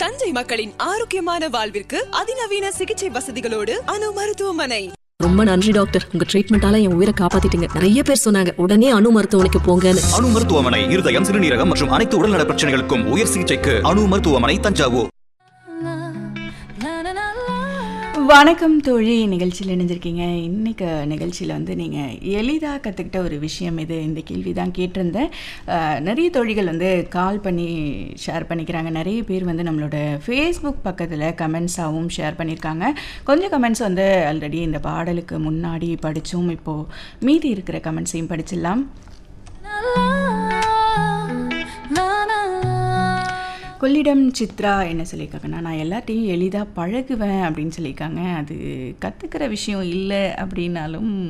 தஞ்சை மக்களின் ஆரோக்கியமான வாழ்விற்கு அதிநவீன சிகிச்சை வசதிகளோடு அணு மருத்துவமனை ரொம்ப நன்றி டாக்டர் உங்க ட்ரீட்மெண்டால என் உயிரை காப்பாத்திட்டீங்க நிறைய பேர் சொன்னாங்க உடனே அணு மருத்துவமனைக்கு போங்கன்னு அணு மருத்துவமனை இருதயம் சிறுநீரகம் மற்றும் அனைத்து உடல்நல பிரச்சனைகளுக்கும் உயர் சிகிச்சைக்கு அணு மருத்துவமனை தஞ்சாவூர் வணக்கம் தோழி நிகழ்ச்சியில் இணைஞ்சிருக்கீங்க இன்னைக்கு நிகழ்ச்சியில் வந்து நீங்கள் எளிதாக கற்றுக்கிட்ட ஒரு விஷயம் இது இந்த கேள்வி தான் கேட்டிருந்தேன் அஹ், நிறைய தோழிகள் வந்து கால் பண்ணி ஷேர் பண்ணிக்கிறாங்க நிறைய பேர் வந்து நம்மளோட ஃபேஸ்புக் பக்கத்தில் கமெண்ட்ஸாகவும் ஷேர் பண்ணியிருக்காங்க கொஞ்சம் கமெண்ட்ஸ் வந்து ஆல்ரெடி இந்த பாடலுக்கு முன்னாடி படித்தோம் இப்போது மீதி இருக்கிற கமெண்ட்ஸையும் படிச்சிடலாம் கொள்ளிடம் சித்ரா என்ன சொல்லியிருக்காங்கன்னா நான் எல்லாத்தையும் எளிதாக பழகுவேன் அப்படின்னு சொல்லியிருக்காங்க அது கற்றுக்கிற விஷயம் இல்லை அப்படின்னாலும்